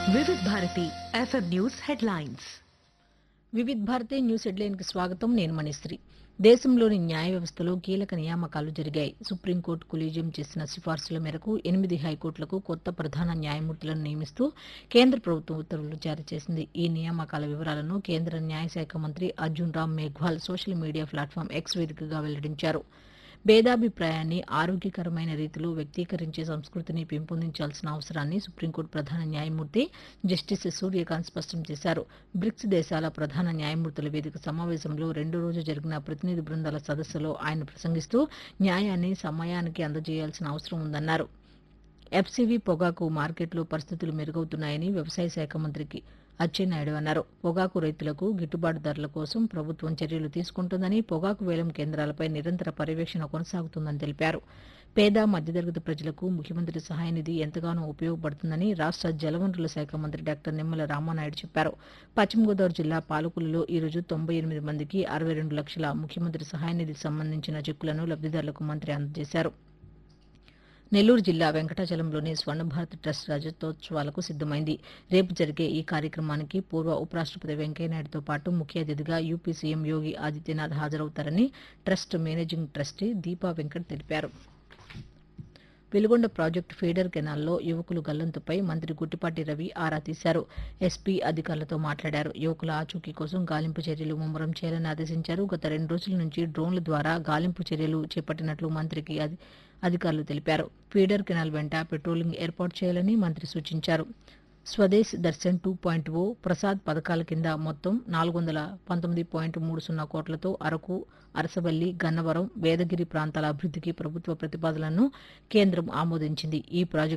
వివిధ Bharati FM news headlines Vividh Bharati news హెడ్లైన్కి స్వాగతం నేను మణిశ్రీ దేశంలోని న్యాయ వ్యవస్థలో కీలక నియామకాలు జరిగాయి సుప్రీంకోర్టు కొలీజియం చేసిన సిఫార్సుల మేరకు ఎనిమిది హైకోర్టులకు కొత్త ప్రధాన న్యాయమూర్తులను నియమిస్తూ కేంద్ర ప్రభుత్వం ఉత్తర్వులు జారీ చేసింది ఈ నియామకాల వివరాలను కేంద్ర న్యాయశాఖ మంత్రి Arjun Ram Meghwal social media platform X వేదికగా వెల్లడించారు భేదాభిప్రాయాన్ని ఆరోగ్యకరమైన రీతిలో వ్యక్తీకరించే సంస్కృతిని పెంపొందించాల్సిన అవసరాన్ని సుప్రీంకోర్టు ప్రధాన న్యాయమూర్తి జస్టిస్ సూర్యకాంత్ స్పష్టం చేశారు బ్రిక్స్ దేశాల ప్రధాన న్యాయమూర్తుల వేదిక సమావేశంలో రెండు రోజు జరిగిన ప్రతినిధి బృందాల సదస్సులో ఆయన ప్రసంగిస్తూ న్యాయాన్ని సమయానికి అందజేయాల్సిన అవసరం ఉందన్నారు ఎఫ్సివి పొగాకు మార్కెట్లో పరిస్థితులు మెరుగవుతున్నాయని వ్యవసాయ శాఖ మంత్రికి అచ్చెన్నాయుడు అన్నారు పొగాకు రైతులకు గిట్టుబాటు ధరల కోసం ప్రభుత్వం చర్యలు తీసుకుంటుందని పొగాకు వేలం కేంద్రాలపై నిరంతర పర్యవేక్షణ కొనసాగుతుందని తెలిపారు పేద మధ్యతరగతి ప్రజలకు ముఖ్యమంత్రి సహాయ నిధి ఎంతగానో ఉపయోగపడుతుందని రాష్ట్ర జలవనరుల శాఖ మంత్రి డాక్టర్ నిమ్మల రామానాయుడు చెప్పారు పశ్చిమ గోదావరి జిల్లా పాలకులలో ఈ రోజు తొంభై ఎనిమిది మందికి అరవై రెండు లక్షల ముఖ్యమంత్రి సహాయ నిధికి సంబంధించిన చెక్కులను లబ్దిదారులకు మంత్రి అందజేశారు నెల్లూరు జిల్లా వెంకటాచలంలోని స్వర్ణ భారత్ ట్రస్ట్ రజతోత్సవాలకు సిద్దమైంది రేపు జరిగే ఈ కార్యక్రమానికి పూర్వ ఉపరాష్ట్రపతి వెంకయ్యనాయుడుతో పాటు ముఖ్య అతిథిగా యూపీ సీఎం యోగి ఆదిత్యనాథ్ హాజరవుతారని trust managing trustee Deepa Venkat తెలిపారు వెలుగొండ ప్రాజెక్టు ఫీడర్ కెనాల్లో యువకులు గల్లంతుపై మంత్రి గుట్టిపాటి రవి ఆరా తీశారు ఎస్పీ అధికారులతో మాట్లాడారు యువకుల ఆచూకీ కోసం గాలింపు చర్యలు ముమ్మరం చేయాలని ఆదేశించారు గత రెండు రోజుల నుంచి డ్రోన్ల ద్వారా గాలింపు చర్యలు చేపట్టినట్లు మంత్రికి అధి- అధికారులు తెలిపారు ఫీడర్ కెనాల్ వెంట పెట్రోలింగ్ ఏర్పాటు చేయాలని మంత్రి సూచించారు Swadesh Darshan two point O Prasad పథకాల కింద మొత్తం నాలుగు వందల పంతొమ్మిది పాయింట్ మూడు సున్నా కోట్లతో అరకు అరసవల్లి గన్నవరం వేదగిరి ప్రాంతాల అభివృద్ధికి ప్రభుత్వ ప్రతిపాదనలను కేంద్రం ఆమోదించింది ఈ ప్రాజెక్టు